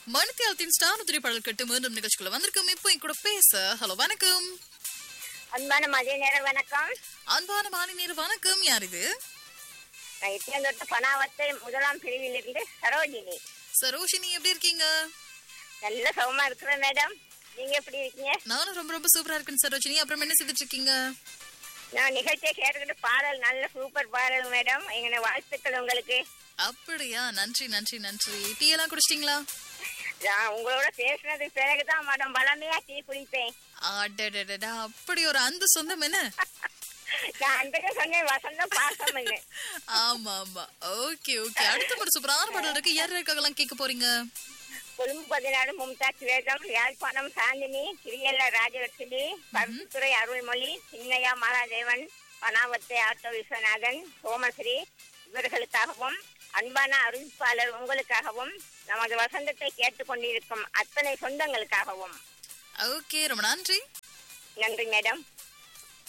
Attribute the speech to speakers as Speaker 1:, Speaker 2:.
Speaker 1: மணித்தியாலத்தின் star திரைப்பாடல் கட்டு மீண்டும் நிகழ்ச்சிக்குள்ள வந்திருக்கோம் இப்போ என் கூட பேச ஹலோ வணக்கம்
Speaker 2: அன்பான மதிய நேர வணக்கம்
Speaker 1: அன்பான மாலை நேர வணக்கம் யார் இது
Speaker 2: நான் இத்தியந்தொட்டு பனாவத்தை முதலாம் பிரிவிலிருந்து சரோஜினி
Speaker 1: சரோஷினி எப்படி இருக்கீங்க
Speaker 2: நல்ல சுகமா இருக்கிறேன் மேடம் நீங்க எப்படி இருக்கீங்க
Speaker 1: நானும் ரொம்ப ரொம்ப சூப்பரா இருக்கேன் சரோஜினி அப்புறம் என்ன செய்துட்டு இருக்கீங்க
Speaker 2: நான் நிகழ்ச்சியை கேட்டுக்கிட்டு பாடல் நல்ல சூப்பர் பாடல் மேடம் எங்க வாழ்த்துக்கள் உங்களுக்கு
Speaker 1: அப்படியா நன்றி நன்றி நன்றி டீ எல்லாம் குடிச்சிட்டீங்களா
Speaker 2: நான் உங்களோட பேசுனதுக்கு பிறகுதான் மேடம் பழமையா டீ குடிப்பேன்
Speaker 1: அடடடடா அப்படி ஒரு அந்த சொந்தம் என்ன
Speaker 2: நான் அந்த சொன்னேன் வசந்தம் பாசம்
Speaker 1: ஆமா ஆமா ஓகே ஓகே அடுத்த ஒரு சூப்பரான பாடல் இருக்கு யார் யாருக்காகலாம் கேட்க போறீங்க
Speaker 2: கொழும்பு பதினாறு மும்தாஜ் வேதம் யாழ்ப்பாணம் சாந்தினி கிரியல்ல ராஜலட்சுமி பருத்துறை அருள்மொழி சின்னையா மாலாதேவன் பனாவத்தை ஆட்டோ விஸ்வநாதன் சோமஸ்ரீ இவர்களுக்காகவும் அன்பான அறிவிப்பாளர் உங்களுக்காகவும் நமது வசந்தத்தை கேட்டுக்கொண்டிருக்கும் அத்தனை சொந்தங்களுக்காகவும்
Speaker 1: ஓகே ரொம்ப நன்றி
Speaker 2: நன்றி மேடம்